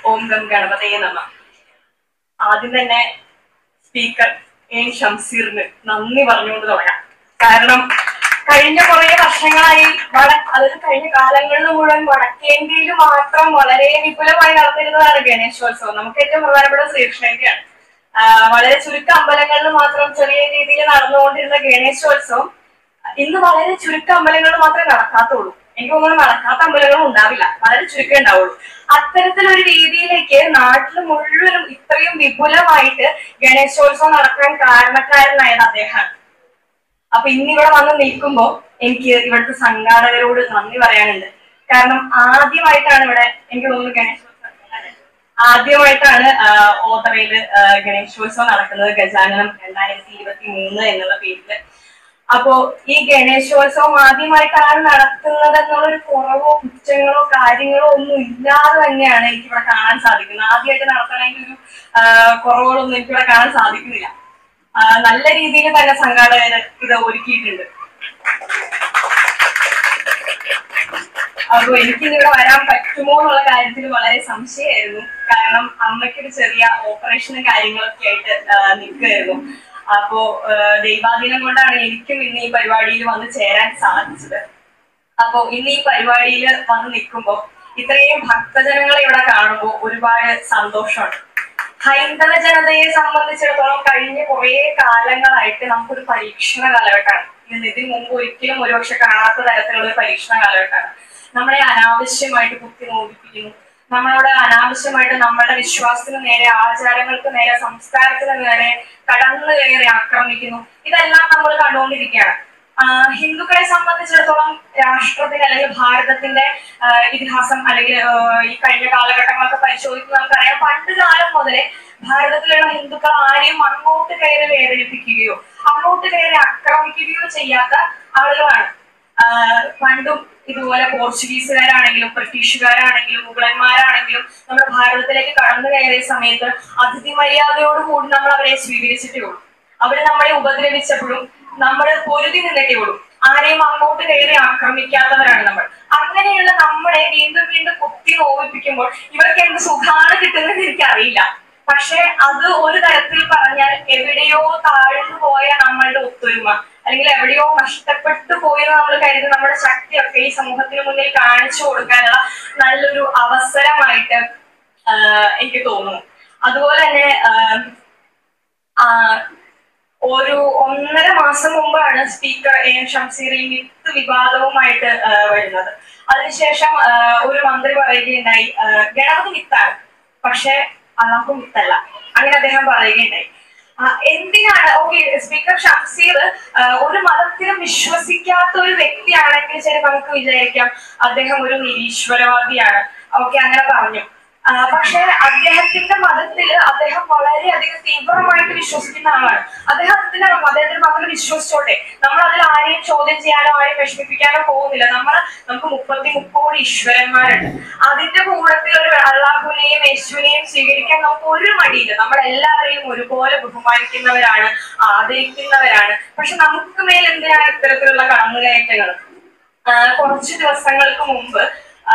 ഓം gum ഗണപതയെ നമ ആദ്യം തന്നെ സ്പീക്കർ എൻ ഷംസീറിന് നന്ദി പറഞ്ഞുകൊണ്ട് തുടങ്ങാം കാരണം കഴിഞ്ഞ കുറെ വർഷങ്ങളായി വട അതായത് കഴിഞ്ഞ കാലങ്ങളിൽ മുഴുവൻ വടക്കേന്ത്യയിൽ മാത്രം വളരെ വിപുലമായി നടന്നിരുന്നതാണ് ഗണേശോത്സവം നമുക്ക് ഏറ്റവും പ്രധാനപ്പെട്ട ശ്രീകൃഷ്ണന്റെയാണ് വളരെ ചുരുക്ക അമ്പലങ്ങളിൽ മാത്രം ചെറിയ രീതിയിൽ നടന്നുകൊണ്ടിരുന്ന ഗണേശോത്സവം ഇന്ന് വളരെ ചുരുക്ക അമ്പലങ്ങളിൽ മാത്രമേ നടക്കാത്തുള്ളൂ എനിക്ക് തോന്നുന്നു നടക്കാത്ത അമ്പലങ്ങളും ഉണ്ടാവില്ല വളരെ ചുരുക്കേ ഉണ്ടാവുള്ളൂ അത്തരത്തിലൊരു രീതിയിലേക്ക് നാട്ടിൽ മുഴുവനും ഇത്രയും വിപുലമായിട്ട് ഗണേശോത്സവം നടക്കാൻ കാരണക്കാരനായത് അദ്ദേഹമാണ് അപ്പൊ ഇന്നിവിടെ വന്ന് നിൽക്കുമ്പോ എനിക്ക് ഇവിടുത്തെ സംഘാടകരോട് നന്ദി പറയാനുണ്ട് കാരണം ആദ്യമായിട്ടാണ് ഇവിടെ എനിക്ക് തോന്നുന്നു ഗണേശോത്സവം ആദ്യമായിട്ടാണ് ഓതറയില് ഗണേശോത്സവം നടക്കുന്നത് ഗജാനനം രണ്ടായിരത്തി ഇരുപത്തി മൂന്ന് എന്നുള്ള പേരില് അപ്പോ ഈ ഗണേശോത്സവം ആദ്യമായിട്ടാണ് നടത്തുന്നത് എന്നുള്ളൊരു കുറവോ കുറ്റങ്ങളോ കാര്യങ്ങളോ ഒന്നും ഇല്ലാതെ തന്നെയാണ് എനിക്ക് ഇവിടെ കാണാൻ സാധിക്കുന്നത് ആദ്യമായിട്ട് നടത്തണമെങ്കിൽ ഒരു കുറവുകളൊന്നും എനിക്ക് ഇവിടെ കാണാൻ സാധിക്കുന്നില്ല നല്ല രീതിയിൽ തന്നെ സംഘാടകർ ഇത് ഒരുക്കിയിട്ടുണ്ട് അപ്പൊ എനിക്ക് ഇവിടെ വരാൻ പറ്റുമോ എന്നുള്ള കാര്യത്തിൽ വളരെ സംശയമായിരുന്നു കാരണം അമ്മയ്ക്കൊരു ചെറിയ ഓപ്പറേഷനും കാര്യങ്ങളൊക്കെ ആയിട്ട് നിൽക്കുകയായിരുന്നു അപ്പോ ദൈവാധീനം കൊണ്ടാണ് എനിക്കും ഇന്ന് ഈ പരിപാടിയിൽ വന്ന് ചേരാൻ സാധിച്ചത് അപ്പോ ഇന്ന് ഈ പരിപാടിയിൽ വന്ന് നിൽക്കുമ്പോൾ ഇത്രയും ഭക്തജനങ്ങളെ ഇവിടെ കാണുമ്പോൾ ഒരുപാട് സന്തോഷമാണ് ഹൈന്ദവ ജനതയെ സംബന്ധിച്ചിടത്തോളം കഴിഞ്ഞ കുറെ കാലങ്ങളായിട്ട് നമുക്കൊരു പരീക്ഷണ കാലഘട്ടമാണ് ഇന്ന് ഇതിന് മുമ്പ് ഒരിക്കലും ഒരുപക്ഷെ കാണാത്ത തരത്തിലുള്ള ഒരു പരീക്ഷണ കാലഘട്ടമാണ് നമ്മളെ അനാവശ്യമായിട്ട് കുത്തി നോക്കിപ്പിക്കുന്നു നമ്മളോട് അനാവശ്യമായിട്ട് നമ്മുടെ വിശ്വാസത്തിന് നേരെ ആചാരങ്ങൾക്ക് നേരെ സംസ്കാരത്തിന് നേരെ കടന്നു കയറി ആക്രമിക്കുന്നു ഇതെല്ലാം നമ്മൾ കണ്ടുകൊണ്ടിരിക്കുകയാണ് ഹിന്ദുക്കളെ സംബന്ധിച്ചിടത്തോളം രാഷ്ട്രത്തിന്റെ അല്ലെങ്കിൽ ഭാരതത്തിന്റെ ഇതിഹാസം അല്ലെങ്കിൽ ഈ കഴിഞ്ഞ കാലഘട്ടങ്ങളൊക്കെ പരിശോധിക്കുമ്പോൾ നമുക്കറിയാം പണ്ട് കാലം മുതലേ ഭാരതത്തിലുള്ള ഹിന്ദുക്കൾ ആരെയും അങ്ങോട്ട് കയറി വേദനിപ്പിക്കുകയോ അങ്ങോട്ട് കയറി ആക്രമിക്കുകയോ ചെയ്യാത്ത ആളുകളാണ് പണ്ടും ഇതുപോലെ പോർച്ചുഗീസുകാരാണെങ്കിലും ബ്രിട്ടീഷുകാരാണെങ്കിലും മുഗളന്മാരാണെങ്കിലും നമ്മുടെ ഭാരതത്തിലേക്ക് കടന്നു കയറിയ സമയത്ത് അതിഥി മര്യാദയോട് കൂടി നമ്മൾ അവരെ സ്വീകരിച്ചിട്ടേ ഉള്ളൂ അവര് നമ്മളെ ഉപദ്രവിച്ചപ്പോഴും നമ്മൾ പൊരുതി നിന്നിട്ടേ ഉള്ളൂ ആരെയും അങ്ങോട്ട് കയറി ആക്രമിക്കാത്തവരാണ് നമ്മൾ അങ്ങനെയുള്ള നമ്മളെ വീണ്ടും വീണ്ടും കുത്തി നോവിപ്പിക്കുമ്പോൾ ഇവർക്ക് എന്ത് സുഖമാണ് കിട്ടുന്നത് എനിക്കറിയില്ല പക്ഷെ അത് ഒരു തരത്തിൽ പറഞ്ഞാൽ എവിടെയോ താഴ്ന്നു പോയ നമ്മളുടെ ഒത്തൊരുമ അല്ലെങ്കിൽ എവിടെയോ നഷ്ടപ്പെട്ടു പോയെന്ന് നമ്മൾ കരുതി നമ്മുടെ ശക്തിയൊക്കെ ഈ സമൂഹത്തിന് മുന്നിൽ കാണിച്ചു കൊടുക്കാനുള്ള നല്ലൊരു അവസരമായിട്ട് എനിക്ക് തോന്നുന്നു അതുപോലെ തന്നെ ഒരു ഒന്നര മാസം മുമ്പാണ് സ്പീക്കർ എ എൻ ഷംസീർ ഈ വിത്ത് വിവാദവുമായിട്ട് വരുന്നത് അതിനുശേഷം ഒരു മന്ത്രി പറയുകയുണ്ടായി ഗണപതി വിത്താണ് പക്ഷെ അള്ളാഹു വിത്തല്ല അങ്ങനെ അദ്ദേഹം പറയുകയുണ്ടായി എന്തിനാണ് ഓക്കെ സ്പീക്കർ ഷംസീർ ഒരു മതത്തിലും വിശ്വസിക്കാത്ത ഒരു വ്യക്തിയാണെങ്കിൽ ശരി നമുക്ക് വിചാരിക്കാം അദ്ദേഹം ഒരു നിരീശ്വരവാദിയാണ് ഓക്കെ അങ്ങനെ പറഞ്ഞു പക്ഷെ അദ്ദേഹത്തിന്റെ മതത്തിൽ അദ്ദേഹം വളരെയധികം തീവ്രമായിട്ട് വിശ്വസിക്കുന്ന ആളാണ് അദ്ദേഹം അതിന്റെ അദ്ദേഹത്തിന്റെ മതത്തിൽ വിശ്വസിച്ചോട്ടെ നമ്മൾ അതിൽ ആരെയും ചോദ്യം ചെയ്യാനോ ആരെയും വിഷമിപ്പിക്കാനോ പോകുന്നില്ല നമ്മൾ നമുക്ക് മുപ്പത്തി മുപ്പോട് ഈശ്വരന്മാരുണ്ട് അതിന്റെ കൂടത്തിൽ ഒരു അള്ളാഹുവിനെയും യേശുവിനെയും സ്വീകരിക്കാൻ നമുക്ക് ഒരു മടിയില്ല നമ്മൾ എല്ലാവരെയും ഒരുപോലെ ബഹുമാനിക്കുന്നവരാണ് ആദരിക്കുന്നവരാണ് പക്ഷെ നമുക്ക് മേൽ എന്തിനാണ് ഇത്തരത്തിലുള്ള കടന്നുകയറ്റങ്ങൾ കുറച്ച് ദിവസങ്ങൾക്ക് മുമ്പ്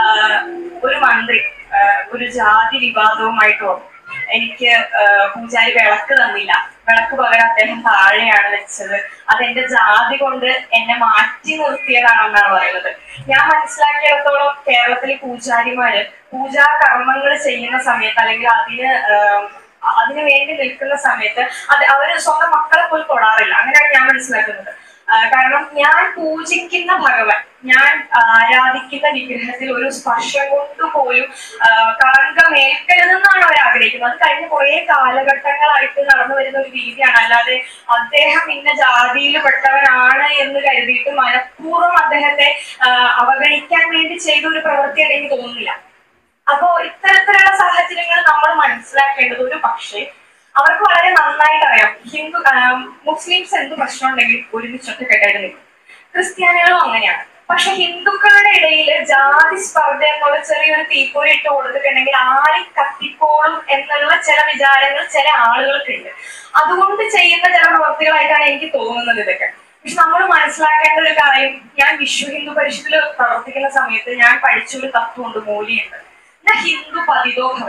ഒരു മന്ത്രി ഒരു ജാതി വിവാദവുമായിട്ട് വന്നു എനിക്ക് പൂജാരി വിളക്ക് തന്നില്ല വിളക്ക് പകരം അദ്ദേഹം താഴെയാണ് വെച്ചത് അതെന്റെ ജാതി കൊണ്ട് എന്നെ മാറ്റി നിർത്തിയതാണെന്നാണ് പറയുന്നത് ഞാൻ മനസ്സിലാക്കിയിടത്തോളം കേരളത്തിലെ പൂജാരിമാര് പൂജാ കർമ്മങ്ങൾ ചെയ്യുന്ന സമയത്ത് അല്ലെങ്കിൽ അതിന് അതിനു വേണ്ടി നിൽക്കുന്ന സമയത്ത് അത് അവര് സ്വന്തം മക്കളെ പോലും തൊടാറില്ല അങ്ങനെയാണ് ഞാൻ മനസ്സിലാക്കുന്നത് കാരണം ഞാൻ പൂജിക്കുന്ന ഭഗവാൻ ഞാൻ ആരാധിക്കുന്ന വിഗ്രഹത്തിൽ ഒരു സ്പർശം കൊണ്ട് പോലും കളങ്കം ഏൽക്കരുതെന്നാണ് അവർ ആഗ്രഹിക്കുന്നത് അത് കഴിഞ്ഞ കുറെ കാലഘട്ടങ്ങളായിട്ട് നടന്നു വരുന്ന ഒരു രീതിയാണ് അല്ലാതെ അദ്ദേഹം ഇന്ന ജാതിയിൽ പെട്ടവനാണ് എന്ന് കരുതിയിട്ട് മനഃപൂർവ്വം അദ്ദേഹത്തെ അവഗണിക്കാൻ വേണ്ടി ചെയ്ത ഒരു പ്രവൃത്തിയായിട്ട് എനിക്ക് തോന്നുന്നില്ല അപ്പോ ഇത്തരത്തിലുള്ള സാഹചര്യങ്ങൾ നമ്മൾ മനസ്സിലാക്കേണ്ടത് ഒരു പക്ഷേ അവർക്ക് വളരെ നന്നായിട്ട് അറിയാം ഹിന്ദു മുസ്ലിംസ് എന്ത് പ്രശ്നം ഉണ്ടെങ്കിൽ ഒരുമിച്ചൊക്കെ കെട്ടായിട്ട് നിൽക്കും ക്രിസ്ത്യാനികളും അങ്ങനെയാണ് പക്ഷെ ഹിന്ദുക്കളുടെ ഇടയിൽ ജാതി സ്പർദ്ധ എന്നുള്ള ചെറിയൊരു തീപ്പൊരി ഇട്ട് കൊടുത്തിട്ടുണ്ടെങ്കിൽ ആരും കത്തിക്കോളും എന്നുള്ള ചില വിചാരങ്ങൾ ചില ആളുകൾക്കുണ്ട് അതുകൊണ്ട് ചെയ്യുന്ന ചില പ്രവർത്തികളായിട്ടാണ് എനിക്ക് തോന്നുന്നത് ഇതൊക്കെ പക്ഷെ നമ്മൾ മനസ്സിലാക്കേണ്ട ഒരു കാര്യം ഞാൻ വിശ്വ ഹിന്ദു പരിഷത്തിൽ പ്രവർത്തിക്കുന്ന സമയത്ത് ഞാൻ പഠിച്ച ഒരു തത്വമുണ്ട് മൂല്യമുണ്ട് ഹിന്ദു പതിതോ ഭവേ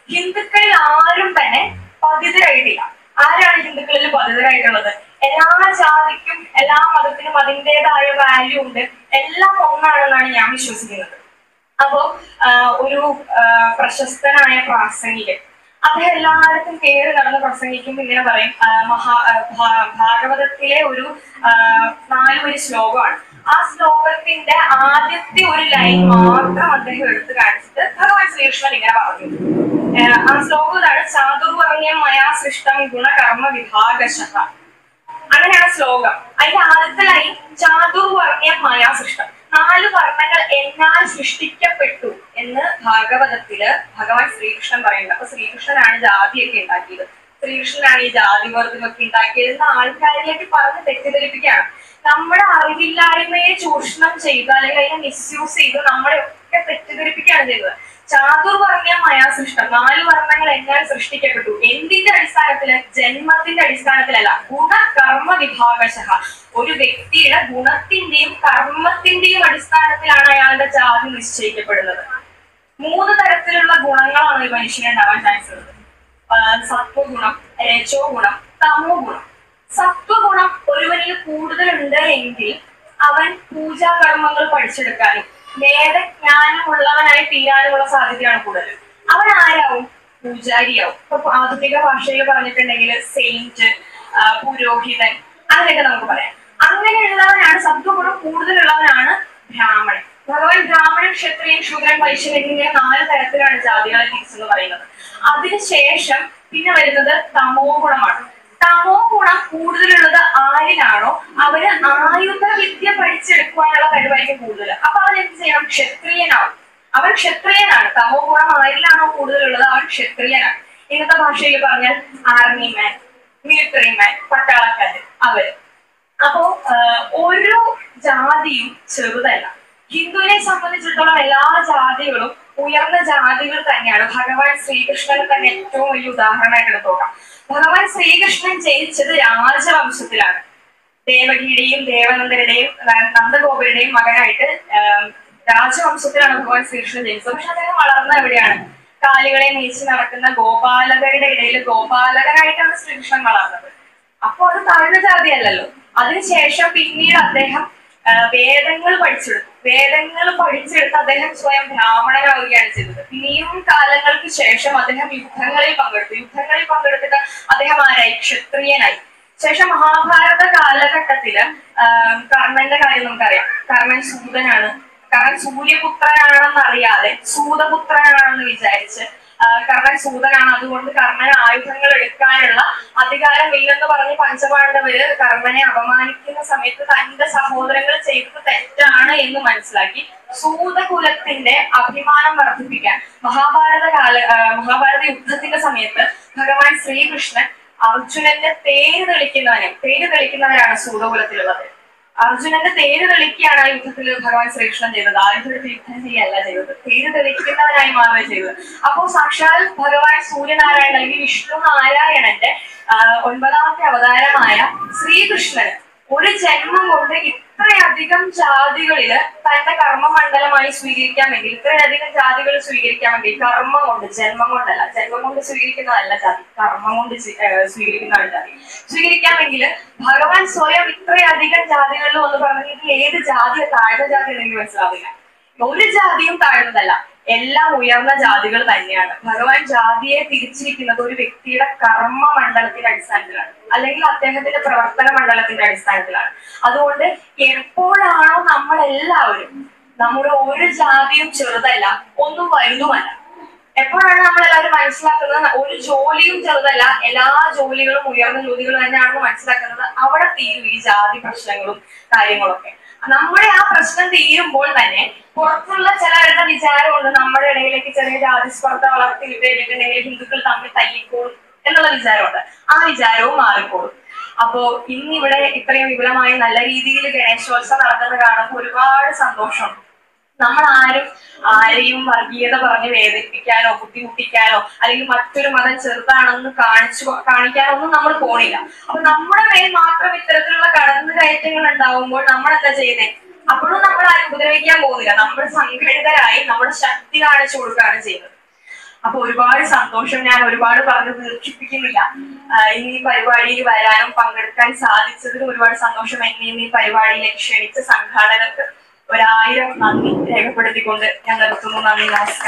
ഹിന്ദുക്കളിൽ ആരും തന്നെ പതിതരായിട്ടില്ല ആരാണ് ഹിന്ദുക്കളിൽ പതിതരായിട്ടുള്ളത് എല്ലാ ജാതിക്കും എല്ലാ മതത്തിനും അതിൻ്റെതായ വാല്യൂ ഉണ്ട് എല്ലാം ഒന്നാണെന്നാണ് ഞാൻ വിശ്വസിക്കുന്നത് അപ്പോ ആഹ് ഒരു ആഹ് പ്രശസ്തനായ പ്രാസംഗികൻ അദ്ദേഹം എല്ലായിടത്തും കയറി നടന്ന് പ്രസംഗിക്കുമ്പോൾ ഇങ്ങനെ പറയും ആഹ് മഹാ ആഹ് ഭാ- ഭാഗവതത്തിലെ ഒരു ആഹ് നാല് ഒരു ശ്ലോകമാണ് ആ ശ്ലോകത്തിന്റെ ആദ്യത്തെ ഒരു ലൈൻ മാത്രം അദ്ദേഹം എടുത്തു കാണിച്ചിട്ട് ഭഗവാൻ ശ്രീകൃഷ്ണൻ ഇങ്ങനെ പറഞ്ഞു ആഹ് ആ ശ്ലോകം ഇതാണ് ചാതുർവർണ്യം മയാ സൃഷ്ടം ഗുണകർമ്മ വിഭാഗശഃ അങ്ങനെയാണ് ശ്ലോകം അതിന്റെ ആദ്യത്തെ ലൈൻ ചാതുർവർണ്യം മയാ സൃഷ്ടം നാല് വർണ്ണങ്ങൾ എന്നാൽ സൃഷ്ടിക്കപ്പെട്ടു എന്ന് ഭാഗവതത്തില് ഭഗവാൻ ശ്രീകൃഷ്ണൻ പറയുന്നത് അപ്പൊ ശ്രീകൃഷ്ണനാണ് ജാതിയൊക്കെ ഉണ്ടാക്കിയത് ശ്രീകൃഷ്ണനാണ് ഈ ജാതി വർദ്ധമൊക്കെ ഉണ്ടാക്കിയത് എന്ന് ആൾക്കാരിലേക്ക് പറഞ്ഞ് തെറ്റിദ്ധരിപ്പിക്കുകയാണ് നമ്മുടെ അറിവില്ലായ്മയെ ചൂഷണം ചെയ്ത് അല്ലെങ്കിൽ അതിനെ മിസ്യൂസ് ചെയ്ത് നമ്മളെ ഒക്കെ തെറ്റിദ്ധരിപ്പിക്കുകയാണ് ചെയ്തത് ചാതുർവർണ്ണയമായ സൃഷ്ടം നാല് വർണ്ണങ്ങൾ എങ്ങനെ സൃഷ്ടിക്കപ്പെട്ടു എന്തിന്റെ അടിസ്ഥാനത്തില് ജന്മത്തിന്റെ അടിസ്ഥാനത്തിലല്ല ഗുണകർമ്മ വിഭാഗശഃ ഒരു വ്യക്തിയുടെ ഗുണത്തിന്റെയും കർമ്മത്തിന്റെയും അടിസ്ഥാനത്തിലാണ് അയാളുടെ ജാതി നിശ്ചയിക്കപ്പെടുന്നത് മൂന്ന് തരത്തിലുള്ള ഗുണങ്ങളാണ് ഒരു മനുഷ്യന് ഉണ്ടാവാൻ ചാൻസ് ഉള്ളത് ആഹ് സത്വഗുണം രജോ ഗുണം തമോ ഗുണം സത്വഗുണം ഒരുവനിൽ കൂടുതലുണ്ട് എങ്കിൽ അവൻ പൂജാകർമ്മങ്ങൾ പഠിച്ചെടുക്കാനും വേദജ്ഞാനമുള്ളവനായി തീരാനുമുള്ള സാധ്യതയാണ് കൂടുതൽ അവൻ ആരാവും പൂജാരിയാവും ഇപ്പൊ ആധുനിക ഭാഷയിൽ പറഞ്ഞിട്ടുണ്ടെങ്കിൽ സെയിന്റ് പുരോഹിതൻ അങ്ങനെയൊക്കെ നമുക്ക് പറയാം അങ്ങനെയുള്ളവനാണ് സത്വഗുണം കൂടുതലുള്ളവനാണ് ബ്രാഹ്മണൻ ഭഗവാൻ ബ്രാഹ്മണൻ ക്ഷത്രിയൻ ശൂദ്രൻ വൈശ്യൻ എന്നിങ്ങനെ നാല് തരത്തിലാണ് ജാതികളെ തിരിച്ചെന്ന് പറയുന്നത് അതിനുശേഷം പിന്നെ വരുന്നത് തമോ ഗുണമാണ് തമോ ഗുണം കൂടുതലുള്ളത് ആരിലാണോ അവന് ആയുധ വിദ്യ പഠിച്ചെടുക്കുവാനുള്ള കഴിവായിരിക്കും കൂടുതൽ അപ്പൊ അവൻ എന്ത് ചെയ്യണം ക്ഷത്രിയനാവും അവൻ ക്ഷത്രിയനാണ് തമോ ഗുണം ആരിലാണോ കൂടുതലുള്ളത് അവൻ ക്ഷത്രിയനാണ് ഇന്നത്തെ ഭാഷയിൽ പറഞ്ഞാൽ ആർമി മാൻ മിലിറ്ററി മാൻ പട്ടാളക്കാര് അവര് അപ്പോ ആഹ്, ഒരു ജാതിയും ചെറുതല്ല ഹിന്ദുവിനെ സംബന്ധിച്ചിടത്തോളം എല്ലാ ജാതികളും ഉയർന്ന ജാതികൾ തന്നെയാണ് ഭഗവാൻ ശ്രീകൃഷ്ണനെ തന്നെ ഏറ്റവും വലിയ ഉദാഹരണമായിട്ട് എടുത്ത് നോക്കാം ഭഗവാൻ ശ്രീകൃഷ്ണൻ ജനിച്ചത് രാജവംശത്തിലാണ് ദേവകിയുടെയും ദേവനന്ദരുടെയും അതായത് നന്ദഗോപരുടെയും മകനായിട്ട് ആം, രാജവംശത്തിലാണ് ഭഗവാൻ ശ്രീകൃഷ്ണൻ ജനിച്ചത് പക്ഷെ അദ്ദേഹം വളർന്ന എവിടെയാണ് കാലികളെ നീച്ച് നടക്കുന്ന ഗോപാലകരുടെ ഇടയിൽ ഗോപാലകനായിട്ടാണ് ശ്രീകൃഷ്ണൻ വളർന്നത് അപ്പൊ അത് താഴ്ന്ന ജാതിയല്ലല്ലോ അതിനുശേഷം പിന്നീട് അദ്ദേഹം ആ, വേദങ്ങൾ പഠിച്ചെടുത്തു വേദങ്ങൾ പഠിച്ചെടുത്ത് അദ്ദേഹം സ്വയം ബ്രാഹ്മണനാവുകയാണ് ചെയ്തത് പിന്നെയും കാലങ്ങൾക്ക് ശേഷം അദ്ദേഹം യുദ്ധങ്ങളിൽ പങ്കെടുത്തു യുദ്ധങ്ങളിൽ പങ്കെടുത്തിട്ട് അദ്ദേഹം ആരായി ക്ഷത്രിയനായി ശേഷം മഹാഭാരത കാലഘട്ടത്തില് ആ, കർണന്റെ കാര്യം നമുക്കറിയാം കർണൻ സൂതനാണ് കർണൻ സൂര്യപുത്രനാണെന്ന് അറിയാതെ സൂതപുത്രനാണെന്ന് വിചാരിച്ച് ആ, കർണൻ സൂതനാണ് അതുകൊണ്ട് കർണൻ ആയുധങ്ങൾ എടുക്കാനുള്ള അധികാരമില്ലെന്ന് പറഞ്ഞ് പഞ്ചപാണ്ഡവര് കർണനെ അപമാനിക്കുന്ന സമയത്ത് തന്റെ സഹോദരങ്ങൾ ചെയ്തത് തെറ്റാണ് എന്ന് മനസ്സിലാക്കി സൂതകുലത്തിന്റെ അഭിമാനം വർദ്ധിപ്പിക്കാൻ മഹാഭാരത കാല ആ, മഹാഭാരത യുദ്ധത്തിന്റെ സമയത്ത് ഭഗവാൻ ശ്രീകൃഷ്ണൻ അർജുനന്റെ തേര് തെളിക്കുന്നവനെ തേര് തെളിക്കുന്നവരാണ് സൂതകുലത്തിലുള്ളത് അർജുനന്റെ തേര് തെളിക്കുകയാണ് ആ യുദ്ധത്തിൽ ഭഗവാൻ ശ്രീകൃഷ്ണൻ ചെയ്തത് ആയുധത്തിൽ യുദ്ധം ചെയ്യല്ല ചെയ്തത് തേര് തെളിക്കുന്നവനായി മാറുകയാണ് ചെയ്തത് അപ്പോ സാക്ഷാൽ ഭഗവാൻ സൂര്യനാരായണൻ അല്ലെങ്കിൽ വിഷ്ണു നാരായണന്റെ ആ, ഒൻപതാമത്തെ അവതാരമായ ശ്രീകൃഷ്ണന് ഒരു ജന്മം കൊണ്ട് ഇത്രയധികം ജാതികളില് തന്റെ കർമ്മമണ്ഡലമായി സ്വീകരിക്കാമെങ്കിൽ ഇത്രയധികം ജാതികൾ സ്വീകരിക്കാമെങ്കിൽ കർമ്മം കൊണ്ട് ജന്മം കൊണ്ടല്ല ജന്മം കൊണ്ട് സ്വീകരിക്കുന്നതല്ല ജാതി കർമ്മം കൊണ്ട് സ്വീ- ഏഹ് സ്വീകരിക്കുന്നതാണ് ജാതി സ്വീകരിക്കാമെങ്കിൽ ഭഗവാൻ സ്വയം ഇത്രയധികം ജാതികളിൽ വന്ന് പറഞ്ഞെങ്കിൽ ഇതിൽ ഏത് ജാതി താഴ്ന്ന ജാതി എനിക്ക് മനസ്സിലാവില്ല ഒരു ജാതിയും താഴ്ന്നതല്ല എല്ലാം ഉയർന്ന ജാതികൾ തന്നെയാണ് ഭഗവാൻ ജാതിയെ തിരിച്ചിരിക്കുന്നത് ഒരു വ്യക്തിയുടെ കർമ്മ മണ്ഡലത്തിന്റെ അടിസ്ഥാനത്തിലാണ് അല്ലെങ്കിൽ അദ്ദേഹത്തിന്റെ പ്രവർത്തന മണ്ഡലത്തിന്റെ അടിസ്ഥാനത്തിലാണ് അതുകൊണ്ട് എപ്പോഴാണോ നമ്മൾ എല്ലാവരും നമ്മുടെ ഒരു ജാതിയും ചെറുതല്ല ഒന്നും വലുതുമല്ല എപ്പോഴാണ് നമ്മൾ എല്ലാവരും മനസ്സിലാക്കുന്നത് ഒരു ജോലിയും ചെറുതല്ല എല്ലാ ജോലികളും ഉയർന്ന ജോലികൾ തന്നെയാണെന്ന് മനസ്സിലാക്കുന്നത് അവിടെ തീരും ഈ ജാതി പ്രശ്നങ്ങളും കാര്യങ്ങളൊക്കെ നമ്മുടെ ആ പ്രശ്നം തീരുമ്പോൾ തന്നെ പുറത്തുള്ള ചിലരുടെ വിചാരമുണ്ട് നമ്മുടെ ഇടയിലേക്ക് ചെറിയ ജാതി സ്പർദ്ധ വളർത്തി വിട്ടിട്ടുണ്ടെങ്കിൽ ഹിന്ദുക്കൾ തമ്മിൽ തല്ലിക്കോളും എന്നുള്ള വിചാരമുണ്ട് ആ വിചാരവും മാറിക്കോളും അപ്പോ ഇന്നിവിടെ ഇത്രയും വിപുലമായി നല്ല രീതിയിൽ ഗണേശോത്സവം നടക്കുന്നത് കാണുമ്പോൾ ഒരുപാട് സന്തോഷമുണ്ട് നമ്മൾ ആരും ആരെയും വർഗീയത പറഞ്ഞ് വേദനിപ്പിക്കാനോ ബുദ്ധിമുട്ടിക്കാനോ അല്ലെങ്കിൽ മറ്റൊരു മതം ചെറുതാണെന്ന് കാണിച്ചു കാണിക്കാനോ ഒന്നും നമ്മൾ പോണില്ല അപ്പൊ നമ്മുടെ മേൽ മാത്രം ഇത്തരത്തിലുള്ള കടന്നുകയറ്റങ്ങൾ ഉണ്ടാവുമ്പോൾ നമ്മൾ എന്താ ചെയ്യുന്നത് അപ്പോഴും നമ്മൾ ആരും ഉപദ്രവിക്കാൻ പോകുന്നില്ല നമ്മൾ സംഘടിതരായി നമ്മുടെ ശക്തി കാണിച്ചു കൊടുക്കുകയാണ് ചെയ്യുന്നത് അപ്പൊ ഒരുപാട് സന്തോഷം ഞാൻ ഒരുപാട് പറഞ്ഞ് ദീർഘിപ്പിക്കുന്നില്ല ആഹ് ഇന്ന് ഈ പരിപാടിയിൽ വരാനും പങ്കെടുക്കാൻ സാധിച്ചതിൽ ഒരുപാട് സന്തോഷം എന്നെ ഇന്ന് ഈ പരിപാടിയിലേക്ക് ക്ഷണിച്ച സംഘാടകർക്ക് ഒരായിരം നന്ദി രേഖപ്പെടുത്തിക്കൊണ്ട് ഞാൻ നിർത്തുന്നു നന്ദി നമസ്കാരം